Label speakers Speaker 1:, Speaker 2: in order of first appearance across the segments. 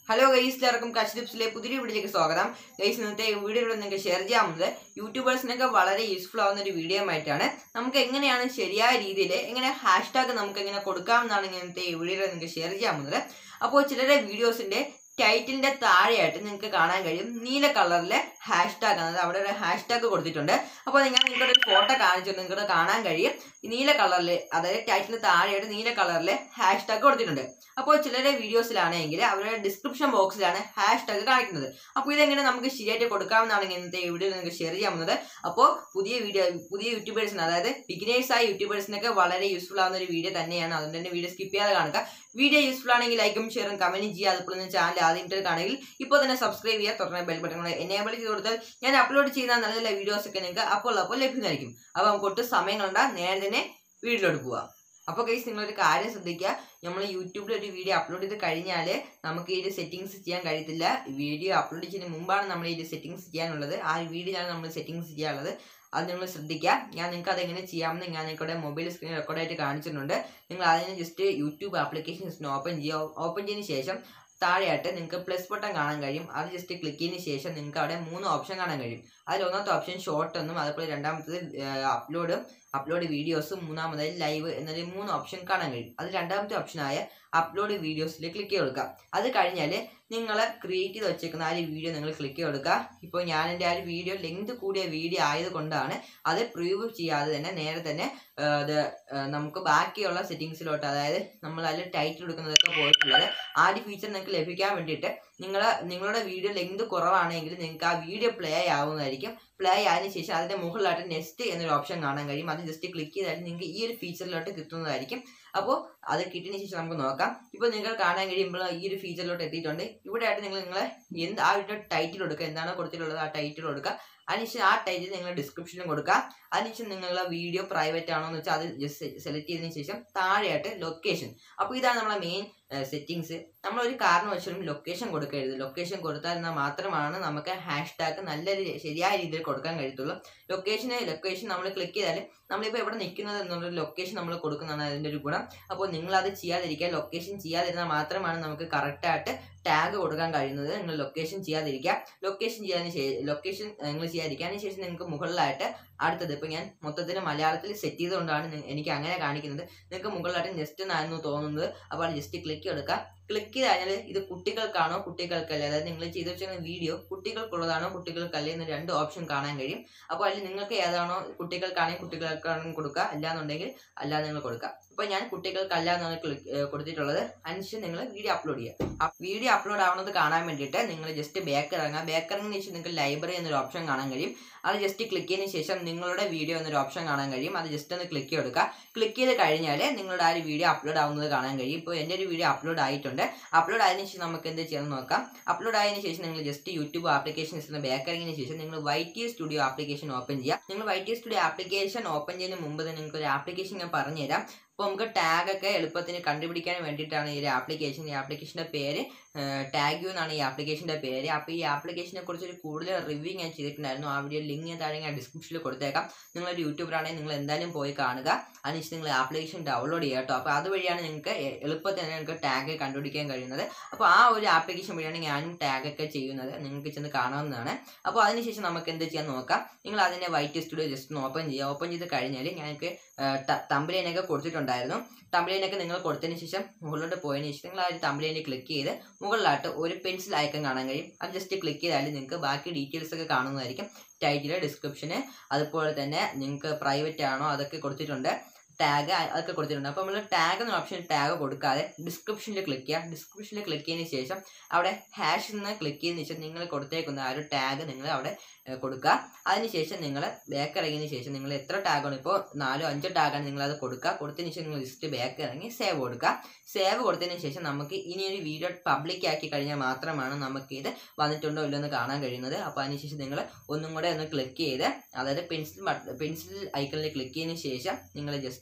Speaker 1: hello guys എല്ലാവർക്കും കച്ച് ടിപ്സിലെ പുതിയ വീഡിയോയിലേക്ക് സ്വാഗതം ഗൈസ് ഇന്നത്തെ വീഡിയോയിലൂടെ നിങ്ങൾക്ക് ഷെയർ ചെയ്യാവുന്നത് യൂട്യൂബേഴ്സിനൊക്കെ വളരെ യൂസ്ഫുൾ ആവുന്ന ഒരു വീഡിയോ ആയിട്ടാണ് നമുക്ക് എങ്ങനെയാണ് ശരിയായ രീതിയിൽ എങ്ങനെ ഹാഷ്ടാഗ് നമുക്ക് എങ്ങനെ കൊടുക്കാമെന്നാണ് ഇന്നത്തെ വീഡിയോയിൽ നിങ്ങൾക്ക് ഷെയർ ചെയ്യാവുന്നത് അപ്പോൾ ചിലരുടെ വീഡിയോസിന്റെ ടൈറ്റിലിന്റെ താഴെയായിട്ട് നിങ്ങൾക്ക് കാണാൻ കഴിയും നീല കളറിലെ ഹാഷ്ടാഗ് അതായത് അവിടെ ഒരു ഹാഷ്ടാഗ് കൊടുത്തിട്ടുണ്ട് അപ്പോൾ നിങ്ങൾ നിങ്ങളുടെ ഒരു ഫോട്ടോ കാണിച്ചു നിങ്ങൾക്ക് കാണാൻ കഴിയും ഈ നീല കളറിൽ അതായത് ടൈറ്റിലിന് താഴെയായിട്ട് നീല കളറിൽ ഹാഷ്ടാഗ് കൊടുത്തിട്ടുണ്ട് അപ്പോൾ ചിലരുടെ വീഡിയോസിലാണെങ്കിൽ അവരുടെ ഡിസ്ക്രിപ്ഷൻ ബോക്സിലാണ് ഹാഷ്ടാഗ് കാണിക്കുന്നത് അപ്പോൾ ഇതെങ്ങനെ നമുക്ക് ശരിയായിട്ട് കൊടുക്കാമെന്നാണ് ഇന്നത്തെ വീഡിയോ നിങ്ങൾക്ക് ഷെയർ ചെയ്യാവുന്നത് അപ്പോൾ പുതിയ വീഡിയോ പുതിയ യൂട്യൂബേഴ്സിന് അതായത് ബിഗിനേഴ്സ് ആയ യൂട്യൂബേഴ്സിനൊക്കെ വളരെ യൂസ്ഫുൾ ആവുന്ന ഒരു വീഡിയോ തന്നെയാണ് അതുകൊണ്ട് തന്നെ വീഡിയോ സ്കിപ്പ് ചെയ്യാതെ കാണുക വീഡിയോ യൂസ്ഫുൾ ആണെങ്കിൽ ലൈക്കും ഷെയറും കമന്റും ചെയ്യുക അതുപോലെ തന്നെ ചാനൽ ആദ്യം കാണുകയിൽ ഇപ്പോൾ തന്നെ സബ്സ്ക്രൈബ് ചെയ്യുക തുടർന്ന് ബെൽ ബട്ടൺ കൂടെ എനേബിൾ ചെയ്ത് കൊടുത്താൽ ഞാൻ അപ്ലോഡ് ചെയ്യുന്ന നല്ല നല്ല വീഡിയോസ് ഒക്കെ നിങ്ങൾക്ക് അപ്പോൾ അപ്പോൾ ലഭ്യമായിരിക്കും അപ്പോൾ നമുക്ക് ഒട്ടും സമയം കളണ്ട നേരെ തന്നെ വീഡിയോയിലോട്ട് പോവാം അപ്പോൾ ഗൈസ് നിങ്ങളൊരു കാര്യം ശ്രദ്ധിക്കുക നമ്മൾ യൂട്യൂബിൽ ഒരു വീഡിയോ അപ്ലോഡ് ചെയ്ത് കഴിഞ്ഞാൽ നമുക്ക് ഈ ഒരു സെറ്റിങ്സ് ചെയ്യാൻ കഴിയത്തില്ല വീഡിയോ അപ്ലോഡ് ചെയ്യുന്നതിന് മുമ്പാണ് നമ്മൾ ഈ ഒരു സെറ്റിങ്സ് ചെയ്യാനുള്ളത് ആ വീഡിയോയിലാണ് നമ്മൾ സെറ്റിങ്സ് ചെയ്യാനുള്ളത് അത് നിങ്ങൾ ശ്രദ്ധിക്കുക ഞാൻ നിങ്ങൾക്ക് അതെങ്ങനെ ചെയ്യാമെന്ന് ഞാൻ നിങ്ങളുടെ മൊബൈൽ സ്ക്രീൻ റെക്കോർഡായിട്ട് കാണിച്ചിട്ടുണ്ട് നിങ്ങൾ അതിന് ജസ്റ്റ് യൂട്യൂബ് ആപ്ലിക്കേഷൻ ഓപ്പൺ ചെയ്യുക ഓപ്പൺ ചെയ്തതിന് ശേഷം താഴെയായിട്ട് നിങ്ങൾക്ക് പ്ലസ് ബട്ടൺ കാണാൻ കഴിയും അത് ജസ്റ്റ് ക്ലിക്ക് ചെയ്തതിന് ശേഷം നിങ്ങൾക്ക് അവിടെ മൂന്ന് ഓപ്ഷൻ കാണാൻ കഴിയും അതിൽ ഒന്നാമത്തെ ഓപ്ഷൻ ഷോർട്ട് എന്നും അതുപോലെ രണ്ടാമത്തത് അപ്ലോഡ് അപ്ലോഡ് വീഡിയോസും മൂന്നാമതായി ലൈവ് എന്നൊരു മൂന്ന് ഓപ്ഷൻ കാണാൻ കഴിയും അത് രണ്ടാമത്തെ ഓപ്ഷനായ അപ്ലോഡ് വീഡിയോസിൽ ക്ലിക്ക് ചെയ്ത് കൊടുക്കുക അത് കഴിഞ്ഞാൽ നിങ്ങൾ ക്രിയേറ്റ് ചെയ്ത് വെച്ചേക്കുന്ന ആ ഒരു വീഡിയോ നിങ്ങൾ ക്ലിക്ക് ചെയ്ത് കൊടുക്കുക ഇപ്പോൾ ഞാൻ എൻ്റെ ആ ഒരു വീഡിയോ ലെങ്ത് കൂടിയ വീഡിയോ ആയതുകൊണ്ടാണ് അത് പ്രീവ് ചെയ്യാതെ തന്നെ നേരെ തന്നെ അത് നമുക്ക് ബാക്കിയുള്ള സെറ്റിങ്സിലോട്ട് അതായത് നമ്മൾ അതിൽ ടൈറ്റിൽ കൊടുക്കുന്നതൊക്കെ പോയിട്ടുള്ളത് ആ ഒരു ഫീച്ചർ നിങ്ങൾക്ക് ലഭിക്കാൻ വേണ്ടിയിട്ട് നിങ്ങൾ നിങ്ങളുടെ വീഡിയോ ലെങ്ത് കുറവാണെങ്കിൽ നിങ്ങൾക്ക് ആ വീഡിയോ പ്ലേ ആവുന്നതായിരിക്കും പ്ലേ ആയതിനു ശേഷം അതിൻ്റെ മുകളിലായിട്ട് നെക്സ്റ്റ് എന്നൊരു ഓപ്ഷൻ കാണാൻ കഴിയും അത് ജസ്റ്റ് ക്ലിക്ക് ചെയ്താൽ നിങ്ങൾക്ക് ഈ ഒരു ഫീച്ചറിലോട്ട് കിട്ടുന്നതായിരിക്കും അപ്പോൾ അത് കിട്ടിയതിന് ശേഷം നമുക്ക് നോക്കാം ഇപ്പോൾ നിങ്ങൾ കാണാൻ കഴിയുമ്പോൾ ഈ ഒരു ഫീച്ചറിലോട്ട് എത്തിയിട്ടുണ്ട് ഇവിടെ ആയിട്ട് നിങ്ങൾ നിങ്ങളെ എന്ത് ആ വീഡിയോ ടൈറ്റിൽ കൊടുക്കുക എന്താണോ കൊടുത്തിട്ടുള്ളത് ആ ടൈറ്റിൽ കൊടുക്കുക അതിനുശേഷം ആ ടൈറ്റിൽ നിങ്ങൾ ഡിസ്ക്രിപ്ഷനിലും കൊടുക്കുക അതിനുശേഷം നിങ്ങളുടെ വീഡിയോ പ്രൈവറ്റ് ആണോ എന്ന് വെച്ചാൽ അത് ജസ്റ്റ് സെലക്ട് ചെയ്തതിന് ശേഷം താഴെയായിട്ട് ലൊക്കേഷൻ അപ്പോൾ ഇതാണ് നമ്മളെ മെയിൻ സെറ്റിങ്സ് നമ്മളൊരു കാരണവശാലും ലൊക്കേഷൻ കൊടുക്കരുത് ലൊക്കേഷൻ കൊടുത്താൽ മാത്രമാണ് നമുക്ക് ഹാഷ് ടാഗ് നല്ല ശരിയായ രീതിയിൽ കൊടുക്കാൻ കഴിയത്തുള്ളൂ ലൊക്കേഷന് ലൊക്കേഷൻ നമ്മൾ ക്ലിക്ക് ചെയ്താൽ നമ്മളിപ്പോൾ എവിടെ നിൽക്കുന്നത് എന്നുള്ളൊരു ലൊക്കേഷൻ നമ്മൾ കൊടുക്കുന്നതാണ് അതിൻ്റെ ഒരു ഗുണം അപ്പോൾ നിങ്ങൾ അത് ചെയ്യാതിരിക്കുക ലൊക്കേഷൻ ചെയ്യാതിരുന്നാൽ മാത്രമാണ് നമുക്ക് കറക്റ്റായിട്ട് ടാഗ് കൊടുക്കാൻ കഴിയുന്നത് നിങ്ങൾ ലൊക്കേഷൻ ചെയ്യാതിരിക്കുക ലൊക്കേഷൻ ചെയ്യാൻ ലൊക്കേഷൻ നിങ്ങൾ ചെയ്യാതിരിക്കുക അതിന് ശേഷം നിങ്ങൾക്ക് മുകളിലായിട്ട് അടുത്തത് ഇപ്പോൾ ഞാൻ മൊത്തത്തിൽ മലയാളത്തിൽ സെറ്റ് ചെയ്തുകൊണ്ടാണ് എനിക്ക് അങ്ങനെ കാണിക്കുന്നത് നിങ്ങൾക്ക് മുകളിലായിട്ട് ജസ്റ്റ് എന്നായിരുന്നു തോന്നുന്നത് അപ്പോൾ അത് ജസ്റ്റ് ക്ലിക്ക് എടുക്കുക ക്ലിക്ക് ചെയ്ത് കഴിഞ്ഞാൽ ഇത് കുട്ടികൾക്കാണോ കുട്ടികൾക്കല്ലേ അതായത് നിങ്ങൾ ചെയ്തു വെച്ചിരുന്ന വീഡിയോ കുട്ടികൾക്കുള്ളതാണോ കുട്ടികൾക്കല്ലേ എന്ന് രണ്ട് ഓപ്ഷൻ കാണാൻ കഴിയും അപ്പോൾ അതിൽ നിങ്ങൾക്ക് ഏതാണോ കുട്ടികൾക്കാണെങ്കിൽ കുട്ടികൾക്കാണെങ്കിൽ കൊടുക്കുക അല്ലാന്നുണ്ടെങ്കിൽ അല്ലാതെ നിങ്ങൾ കൊടുക്കുക ഇപ്പോൾ ഞാൻ കുട്ടികൾക്കല്ല എന്നാണ് ക്ലിക്ക് കൊടുത്തിട്ടുള്ളത് അതിനുശേഷം നിങ്ങൾ വീഡിയോ അപ്ലോഡ് ചെയ്യുക വീഡിയോ അപ്ലോഡ് ആവുന്നത് കാണാൻ വേണ്ടിയിട്ട് നിങ്ങൾ ജസ്റ്റ് ബാക്ക് ഇറങ്ങുക ബാക്ക് ഇറങ്ങിയതിന് ശേഷം നിങ്ങൾക്ക് ലൈബ്രറി എന്നൊരു ഓപ്ഷൻ കാണാൻ കഴിയും അത് ജസ്റ്റ് ക്ലിക്ക് ചെയ്തതിന് ശേഷം നിങ്ങളുടെ വീഡിയോ എന്നൊരു ഓപ്ഷൻ കാണാൻ കഴിയും അത് ജസ്റ്റ് ഒന്ന് ക്ലിക്ക് കൊടുക്കുക ക്ലിക്ക് ചെയ്ത് കഴിഞ്ഞാൽ നിങ്ങളുടെ ആ ഒരു വീഡിയോ അപ്ലോഡ് ആവുന്നത് കാണാൻ കഴിയും ഇപ്പോൾ എൻ്റെ ഒരു വീഡിയോ അപ്ലോഡ് ആയിട്ടുണ്ട് അപ്ലോഡ് ആയതിനു ശേഷം നമുക്ക് എന്ത് ചെയ്യാൻ നോക്കാം അപ്ലോഡ് ആയതിനു ശേഷം നിങ്ങൾ ജസ്റ്റ് യൂട്യൂബ് ആപ്ലിക്കേഷൻ ബാക്ക് ഇറങ്ങിയതിന് ശേഷം നിങ്ങൾ വൈറ്റ് സ്റ്റുഡിയോ ആപ്ലിക്കേഷൻ ഓപ്പൺ ചെയ്യുക നിങ്ങൾ വൈറ്റ് സ്റ്റുഡിയോ ആപ്ലിക്കേഷൻ ഓപ്പൺ ചെയ്യുന്നതിന് മുമ്പ് തന്നെ നിങ്ങൾക്ക് ഒരു ആപ്ലിക്കേഷൻ ഞാൻ പറഞ്ഞുതരാം അപ്പോൾ നമുക്ക് ടാഗ് ഒക്കെ എളുപ്പത്തിന് കണ്ടുപിടിക്കാൻ വേണ്ടിയിട്ടാണ് ഈ ഒരു ആപ്ലിക്കേഷൻ ഈ ആപ്ലിക്കേഷൻ്റെ പേര് ടാഗ് യു എന്നാണ് ഈ ആപ്ലിക്കേഷൻ്റെ പേര് അപ്പോൾ ഈ ആപ്ലിക്കേഷനെ കുറിച്ച് ഒരു കൂടുതൽ റിവ്യൂ ഞാൻ ചെയ്തിട്ടുണ്ടായിരുന്നു ആ വീഡിയോ ലിങ്ക് ഞാൻ താഴെ ഞാൻ ഡിസ്ക്രിപ്ഷനിൽ കൊടുത്തേക്കാം നിങ്ങളൊരു യൂട്യൂബറാണെങ്കിൽ നിങ്ങൾ എന്തായാലും പോയി കാണുക അതിനുശേഷം നിങ്ങൾ ആപ്ലിക്കേഷൻ ഡൗൺലോഡ് ചെയ്യുക കേട്ടോ അപ്പോൾ അതുവഴിയാണ് നിങ്ങൾക്ക് എളുപ്പത്തിൽ തന്നെ നിങ്ങൾക്ക് ടാഗ് കണ്ടുപിടിക്കാൻ കഴിയുന്നത് അപ്പോൾ ആ ഒരു ആപ്ലിക്കേഷൻ വഴിയാണ് ഞാനും ടാഗ് ഒക്കെ ചെയ്യുന്നത് നിങ്ങൾക്ക് ചെന്ന് കാണാവുന്നതാണ് അപ്പോൾ അതിനുശേഷം നമുക്ക് എന്ത് ചെയ്യാൻ നോക്കാം നിങ്ങൾ അതിൻ്റെ വൈറ്റ് സ്റ്റുഡിയോ ജസ്റ്റ് ഒന്ന് ഓപ്പൺ ചെയ്യുക ഓപ്പൺ ചെയ്ത് കഴിഞ്ഞാൽ ഞങ്ങൾക്ക് തമ്പിലേനൊക്കെ കൊടുത്തിട്ടുണ്ടായിരുന്നു തമ്പിലേനൊക്കെ നിങ്ങൾ കൊടുത്തതിന് ശേഷം മുകളിലോട്ട് പോയതിന് ശേഷം നിങ്ങൾ ആ ഒരു തമ്പിലേനെ ക്ലിക്ക് ചെയ്ത് മുകളിലായിട്ട് ഒരു പെൻസിൽ ഐക്കൺ കാണാൻ കഴിയും അത് ജസ്റ്റ് ക്ലിക്ക് ചെയ്താൽ നിങ്ങൾക്ക് ബാക്കി ഡീറ്റെയിൽസ് ഒക്കെ കാണുന്നതായിരിക്കും ടൈറ്റിൽ ഡിസ്ക്രിപ്ഷന് അതുപോലെ തന്നെ നിങ്ങൾക്ക് പ്രൈവറ്റ് ആണോ അതൊക്കെ കൊടുത്തിട്ടുണ്ട് ടാഗ് അതൊക്കെ കൊടുത്തിട്ടുണ്ട് അപ്പോൾ നമ്മൾ ടാഗ് എന്ന ഓപ്ഷൻ ടാഗ് കൊടുക്കാതെ ഡിസ്ക്രിപ്ഷനിൽ ക്ലിക്ക് ചെയ്യുക ഡിസ്ക്രിപ്ഷനിൽ ക്ലിക്ക് ചെയ്തതിന് ശേഷം അവിടെ ഹാഷ് നിന്ന് ക്ലിക്ക് ചെയ്തതിന് ശേഷം നിങ്ങൾ കൊടുത്തേക്കുന്ന ആ ഒരു ടാഗ് നിങ്ങൾ അവിടെ കൊടുക്കുക അതിനുശേഷം നിങ്ങൾ ബാക്ക് ഇറങ്ങിയതിന് ശേഷം നിങ്ങൾ എത്ര ടാഗാണ് ഇപ്പോൾ നാലോ അഞ്ചോ ടാഗാണ് നിങ്ങൾ അത് കൊടുക്കുക കൊടുത്തതിന് ശേഷം നിങ്ങൾ ലിസ്റ്റ് ബാക്ക് ഇറങ്ങി സേവ് കൊടുക്കുക സേവ് കൊടുത്തതിന് ശേഷം നമുക്ക് ഇനി ഒരു വീഡിയോ പബ്ലിക് ആക്കി കഴിഞ്ഞാൽ മാത്രമാണ് നമുക്ക് ഇത് വന്നിട്ടുണ്ടോ ഇല്ലോ എന്ന് കാണാൻ കഴിയുന്നത് അപ്പോൾ അതിനുശേഷം നിങ്ങൾ ഒന്നും കൂടെ ഒന്ന് ക്ലിക്ക് ചെയ്ത് അതായത് പെൻസിൽ പെൻസിൽ ഐക്കണിൽ ക്ലിക്ക് ചെയ്തതിന് ശേഷം നിങ്ങൾ ജസ്റ്റ്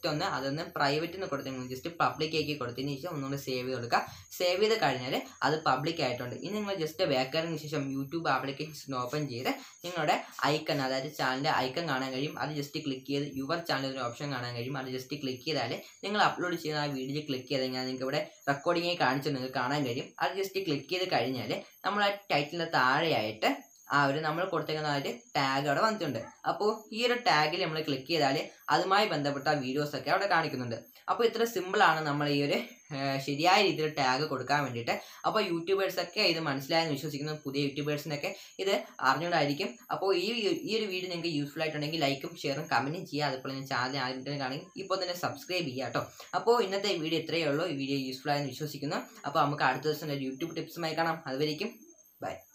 Speaker 1: ജസ്റ്റ് ഒന്ന് അതൊന്ന് പ്രൈവറ്റ് എന്ന് കൊടുത്തെങ്കിൽ ജസ്റ്റ് പബ്ലിക് ആക്കി കൊടുത്തതിന് ശേഷം ഒന്നുകൂടി സേവ് ചെയ്ത് കൊടുക്കുക സേവ് ചെയ്ത് കഴിഞ്ഞാൽ അത് പബ്ലിക് ആയിട്ടുണ്ട് ഇനി നിങ്ങൾ ജസ്റ്റ് ബാക്കറിന് ശേഷം യൂട്യൂബ് ആപ്ലിക്കേഷൻസ് ഓപ്പൺ ചെയ്ത് നിങ്ങളുടെ ഐക്കൺ അതായത് ചാനലിൻ്റെ ഐക്കൺ കാണാൻ കഴിയും അത് ജസ്റ്റ് ക്ലിക്ക് ചെയ്ത് യുവർ ചാനൽ ഒരു ഓപ്ഷൻ കാണാൻ കഴിയും അത് ജസ്റ്റ് ക്ലിക്ക് ചെയ്താൽ നിങ്ങൾ അപ്ലോഡ് ചെയ്യുന്ന ആ വീഡിയോ ക്ലിക്ക് ചെയ്ത് കഴിഞ്ഞാൽ നിങ്ങൾക്ക് ഇവിടെ റെക്കോർഡിംഗ് കാണിച്ച് നിങ്ങൾക്ക് കാണാൻ കഴിയും അത് ജസ്റ്റ് ക്ലിക്ക് ചെയ്ത് കഴിഞ്ഞാൽ നമ്മൾ ആ ടൈറ്റിലിൻ്റെ താഴെയായിട്ട് ആ ഒരു നമ്മൾ കൊടുത്തേക്കുന്ന ആ ഒരു ടാഗ് അവിടെ വന്നിട്ടുണ്ട് അപ്പോൾ ഈ ഒരു ടാഗിൽ നമ്മൾ ക്ലിക്ക് ചെയ്താൽ അതുമായി ബന്ധപ്പെട്ട വീഡിയോസ് ഒക്കെ അവിടെ കാണിക്കുന്നുണ്ട് അപ്പോൾ ഇത്ര സിമ്പിളാണ് നമ്മൾ ഈ ഒരു ഏർ, ശരിയായ രീതിയിൽ ടാഗ് കൊടുക്കാൻ വേണ്ടിയിട്ട് അപ്പോൾ യൂട്യൂബേഴ്സൊക്കെ ഇത് മനസ്സിലായെന്ന് വിശ്വസിക്കുന്നു പുതിയ യൂട്യൂബേഴ്സിനൊക്കെ ഇത് അറിഞ്ഞുകൊണ്ടായിരിക്കും അപ്പോൾ ഈ ഈ ഒരു വീഡിയോ നിങ്ങൾക്ക് യൂസ്ഫുൾ ആയിട്ടുണ്ടെങ്കിൽ ലൈക്കും ഷെയറും കമൻറ്റും ചെയ്യുക അതുപോലെ ഞാൻ ചാനൽ ആദ്യം കാണുമെങ്കിൽ ഇപ്പോൾ തന്നെ സബ്സ്ക്രൈബ് ചെയ്യുക കേട്ടോ അപ്പോൾ ഇന്നത്തെ വീഡിയോ ഇത്രയേ ഉള്ളൂ ഈ വീഡിയോ യൂസ്ഫുൾ ആയെന്ന് വിശ്വസിക്കുന്നു അപ്പോൾ നമുക്ക് അടുത്ത ദിവസം ഒരു യൂട്യൂബ് ടിപ്സുമായി കാണാം അതുവരേക്കും ബൈ